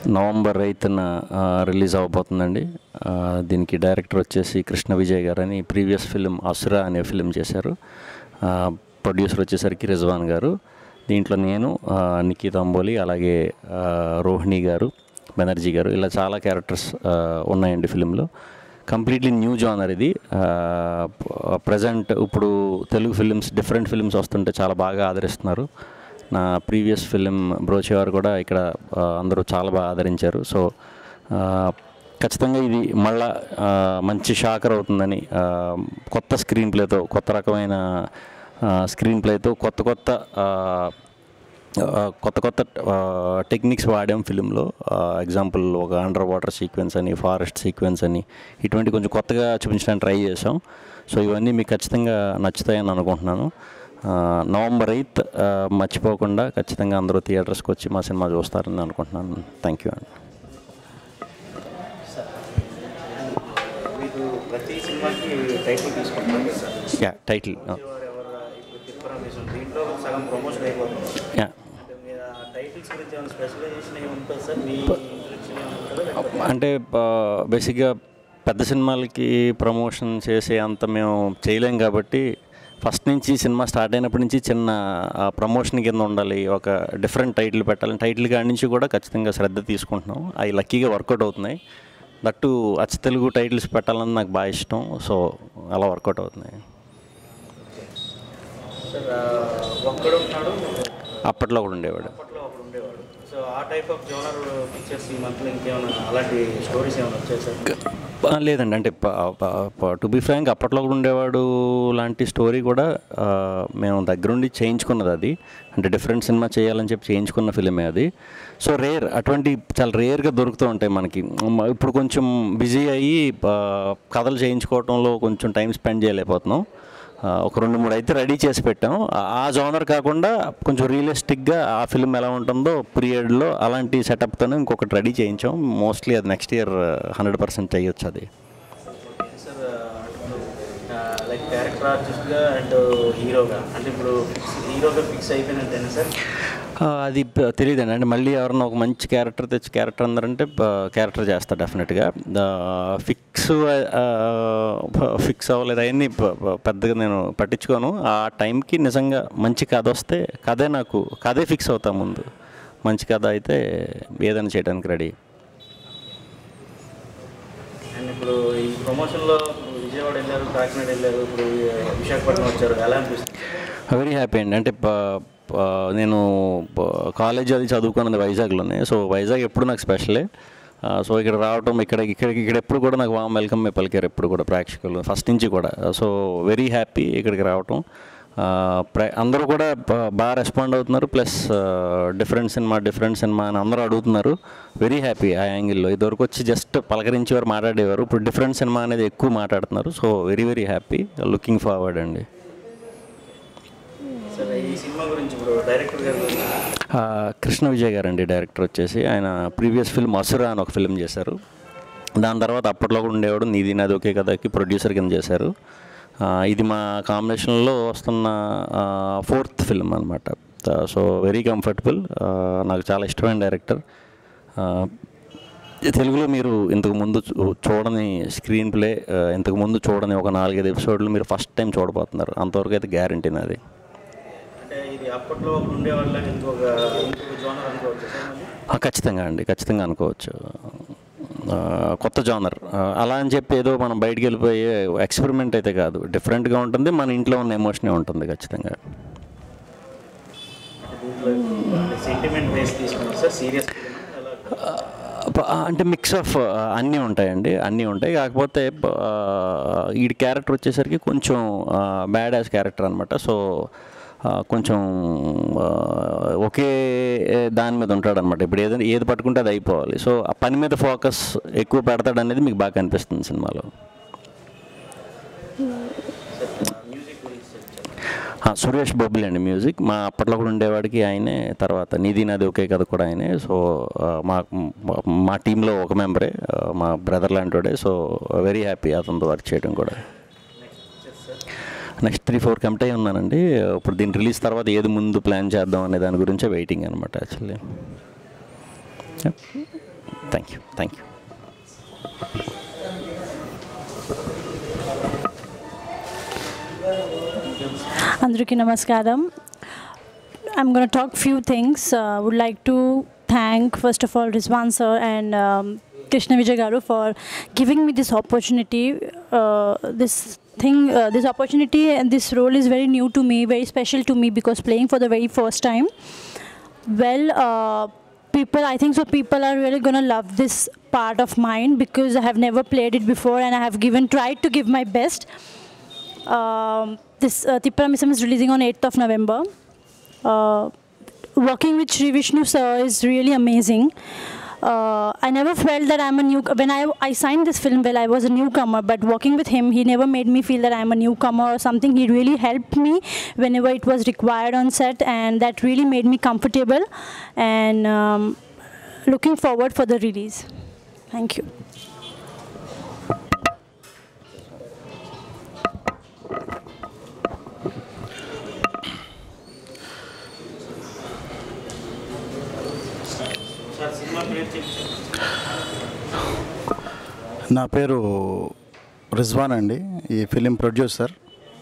November ఎయిత్న release అవబోతుందండి ఆ, దీనికి director వచ్చేసి కృష్ణ విజయ్ గారు అని ప్రీవియస్ ఫిలిం అసురా అనే ఫిలిం చేశారు ప్రొడ్యూసర్ వచ్చేసరికి రిజ్వాన్ గారు దీంట్లో నేను ఆ, నిఖిత్ అంబోలి అలాగే ఆ, రోహిణి గారు బెనర్జీ గారు ఇలా చాలా క్యారెక్టర్స్ ఆ, ఉన్నాయండి ఫిలింలో కంప్లీట్లీ న్యూ జానర్ ఇది ప్రజెంట్ ఇప్పుడు తెలుగు ఫిలిమ్స్ డిఫరెంట్ ఫిలిమ్స్ వస్తుంటే చాలా బాగా ఆదరిస్తున్నారు నా ప్రీవియస్ ఫిలిం బ్రోచేవారు కూడా ఇక్కడ ఆ, అందరూ చాలా బాగా ఆదరించారు సో ఆ, ఖచ్చితంగా ఇది మళ్ళా ఆ, మంచి షాకర్ అవుతుందని ఆ, కొత్త స్క్రీన్ ప్లేతో కొత్త రకమైన స్క్రీన్ ప్లేతో కొత్త కొత్త ఆ, ఆ, కొత్త కొత్త టెక్నిక్స్ వాడాం ఫిలింలో ఎగ్జాంపుల్ ఒక అండర్ వాటర్ సీక్వెన్స్ అని ఫారెస్ట్ సీక్వెన్స్ అని ఇటువంటి కొంచెం కొత్తగా చూపించడానికి ట్రై చేసాం సో ఇవన్నీ మీకు ఖచ్చితంగా నచ్చుతాయని అనుకుంటున్నాను ఆ, నవంబర్ ఎయిత్ మర్చిపోకుండా ఖచ్చితంగా అందరూ థియేటర్స్కి వచ్చి మా సినిమా చూస్తారని అనుకుంటున్నాను థ్యాంక్ యూ అండి మీకు ప్రతి సినిమాకి టైటిల్ తీసుకుంటారు కదా సార్ యా టైటిల్ ఎవరు ఇప్పుడు తిప్పరం దీంట్లో సగం ప్రమోషన్ అయిపోతుంది యా అంటే మీరు ఆ టైటిల్స్ గురించి ఏమైనా స్పెషలైజేషన్ ఏమి ఉంటుంది సార్ మీ ఇంట్రడక్షన్ ఏమి ఉంటుందా లేకపోతే అంటే బేసిక్గా పెద్ద సినిమాలకి ప్రమోషన్ చేసే అంత మేము చేయలేం కాబట్టి ఫస్ట్ నుంచి సినిమా స్టార్ట్ అయినప్పటి నుంచి చిన్న ప్రమోషన్ కింద ఉండాలి ఒక డిఫరెంట్ టైటిల్ పెట్టాలి టైటిల్ కాడి నుంచి కూడా ఖచ్చితంగా శ్రద్ధ తీసుకుంటున్నాం అవి లక్కీగా వర్కౌట్ అవుతున్నాయి దట్టు అచ్చ తెలుగు టైటిల్స్ పెట్టాలని నాకు బాగా ఇష్టం సో అలా వర్కౌట్ అవుతున్నాయి సార్ ఆ, ఒక్కడు ఉన్నాడు అప్పట్లో కూడా ఉండేవాడు అప్పట్లో ఒకడు ఉండేవాడు సో ఆ టైప్ ఆఫ్ జోనర్ పిక్చర్స్ ఈ మంత్లో ఇంకేమైనా అలాంటి స్టోరీస్ ఏమైనా వచ్చాయి సార్ ఆ, లేదండి అంటే టు బి ఫ్రాంక్ అప్పట్లో కూడా ఉండేవాడు లాంటి స్టోరీ కూడా ఆ, మేము దగ్గరుండి చేయించుకున్నది అది అంటే డిఫరెంట్ సినిమా చేయాలని చెప్పి చేయించుకున్న ఫిలిమే అది సో రేర్ అటువంటి చాలా రేర్గా దొరుకుతూ ఉంటాయి మనకి మ- ఇప్పుడు కొంచెం బిజీ అయ్యి ఆ, కథలు చేయించుకోవడంలో కొంచెం టైం స్పెండ్ చేయలేకపోతున్నాం ఆ, ఒక రెండు మూడు అయితే రెడీ చేసి పెట్టాం ఆ- ఆ జోనర్ కాకుండా కొంచెం రియలిస్టిక్గా ఆ ఫిల్మ్ ఎలా ఉంటుందో పీరియడ్లో అలాంటి సెటప్తోనే ఇంకొకటి రెడీ చేయించాం మోస్ట్లీ అది నెక్స్ట్ ఇయర్ హండ్రెడ్ పర్సెంట్ చేయొచ్చు అది సార్ లైక్ క్యారెక్టర్ ఆర్టిస్ట్గా అండ్ హీరోగా అంటే ఇప్పుడు హీరోగా ఫిక్స్ అయిపోయినట్టేనా సార్ ఆ, అది తెలియదండి అంటే మళ్ళీ ఎవరన్నా ఒక మంచి క్యారెక్టర్ తెచ్చి క్యారెక్టర్ అన్నారంటే క్యారెక్టర్ చేస్తా డెఫినెట్గా ఫిక్స్ ఫిక్స్ అవ్వలేదు అవన్నీ ప- ప- పెద్దగా నేను పట్టించుకోను ఆ టైంకి నిజంగా మంచి కథ వస్తే కథే నాకు కథే ఫిక్స్ అవుతా ముందు మంచి కథ అయితే ఏదైనా చేయడానికి రెడీ అండ్ ఇప్పుడు ఈ ప్రమోషన్లో ఇప్పుడు విజయవాడ వెళ్ళారు కాకినాడ వెళ్ళారు ఇప్పుడు విశాఖపట్నం వచ్చారు ఎలా అనిపిస్తుంది వెరీ హ్యాపీ అండి అంటే ప- ప- నేను కాలేజ్ అది చదువుకున్నది వైజాగ్లోనే సో వైజాగ్ ఎప్పుడు నాకు స్పెషలే ఆ, సో ఇక్కడ రావటం ఇక్కడ ఇక్కడ ఇక్కడ ఎప్పుడు కూడా నాకు వామ్ వెల్కమ్ మే పలికారు ఎప్పుడు కూడా ప్రేక్షకులు ఫస్ట్ నుంచి కూడా సో వెరీ హ్యాపీ ఇక్కడికి రావటం ఆ, ప్ర- అందరూ కూడా బా- బాగా రెస్పాండ్ అవుతున్నారు plus different cinema different cinema అని అందరూ అడుగుతున్నారు వెరీ హ్యాపీ ఆ యాంగిల్లో ఇదివరకు వచ్చి జస్ట్ పలకరించేవారు మాట్లాడేవారు ఇప్పుడు డిఫరెంట్ సినిమా అనేది ఎక్కువ మాట్లాడుతున్నారు so very very happy looking forward అండి సార్ ఈ సినిమా గురించి ఇప్పుడు డైరెక్టర్ గారు ఆ, కృష్ణ విజయ్ గారు అండి డైరెక్టర్ వచ్చేసి ఆయన ప్రీవియస్ ఫిల్మ్ అసురా అని ఒక ఫిల్మ్ చేశారు దాని తర్వాత అప్పట్లో కూడా ఉండేవాడు నీది నాది ఒకే కథకి ప్రొడ్యూసర్ కింద చేశారు ఆ, ఇది మా కాంబినేషన్లో వస్తున్న ఫోర్త్ ఫిల్మ్ అనమాట సో వెరీ కంఫర్టబుల్ నాకు చాలా ఇష్టమైన డైరెక్టర్ తెలుగులో మీరు ఇంతకు ముందు చూ- చూడని స్క్రీన్ ప్లే ఇంతకు ముందు చూడని ఒక నాలుగైదు ఎపిసోడ్లు మీరు ఫస్ట్ టైం చూడబోతున్నారు అంతవరకు అయితే గ్యారంటీ నాది అంటే ఇది అప్పట్లో ఒకరు ఉండేవాళ్ళకి ఇంకొక ఇంకొక జోనర్ అనుకోవచ్చు సార్ మళ్ళీ ఆ, ఖచ్చితంగా అండి ఖచ్చితంగా అనుకోవచ్చు ఆ, కొత్త జానర్ అలా అని చెప్పి ఏదో మనం బయటికి వెళ్ళిపోయి ఎక్స్పెరిమెంట్ అయితే కాదు డిఫరెంట్గా ఉంటుంది మన ఇంట్లో ఉన్న ఎమోషనే ఉంటుంది ఖచ్చితంగా దీంట్లో సెంటిమెంట్ బేస్ తీసుకున్నారు సార్ సీరియస్ ఎలా ప- అంటే మిక్స్ ఆఫ్ అన్నీ ఉంటాయండి అన్నీ ఉంటాయి కాకపోతే ఆ, ఈ క్యారెక్టర్ వచ్చేసరికి కొంచెం బ్యాడ్ యాజ్ క్యారెక్టర్ అనమాట సో ఆ, కొంచెం ఆ, ఒకే దాని మీద ఉంటాడు అనమాట ఇప్పుడు ఏదైనా ఏది పట్టుకుంటే అది అయిపోవాలి సో ఆ పని మీద ఫోకస్ ఎక్కువ పెడతాడు అనేది మీకు బాగా కనిపిస్తుంది సినిమాలో మ్యూజిక్ గురించి చెప్పండి ఆ, సురేష్ బొబ్బిలి అండి మ్యూజిక్ మా అప్పట్లో కూడా ఉండేవాడికి ఆయనే తర్వాత నిధి నాది ఒకే కథ కూడా ఆయనే సో ఆ, మా మా- మా టీంలో ఒక మెంబరే ఆ, మా బ్రదర్ లాంటివాడే సో వెరీ హ్యాపీ అతనితో వర్క్ చేయడం కూడా నెక్స్ట్ త్రీ ఫోర్ కంప్ట్ అయి ఉన్నానండి ఇప్పుడు దీని రిలీజ్ తర్వాత ఏది ముందు ప్లాన్ చేద్దాం అనే దాని గురించే వెయిటింగ్ అనమాట actually thank you thank you అందరికీ నమస్కారం I'm going to talk few things. Uh, would like to thank first of all Rizwan sir and um, Krishna Vijay Garu for giving me this opportunity. Uh, this thing, uh, this opportunity and this role is very new to me, very special to me because playing for the very first time. Well, uh, people, I think so. People are really gonna love this part of mine because I have never played it before and I have given tried to give my best. Um, this uh, Tipparamisam is releasing on 8th of November. Uh, working with Sri Vishnu sir is really amazing. Uh, I never felt that I'm a new. When I, I signed this film, well, I was a newcomer, but working with him, he never made me feel that I'm a newcomer or something. He really helped me whenever it was required on set, and that really made me comfortable. And um, looking forward for the release. Thank you. Sir cinema పేరు చెప్పి నా పేరు రిజ్వాన్ అండి ఈ film producer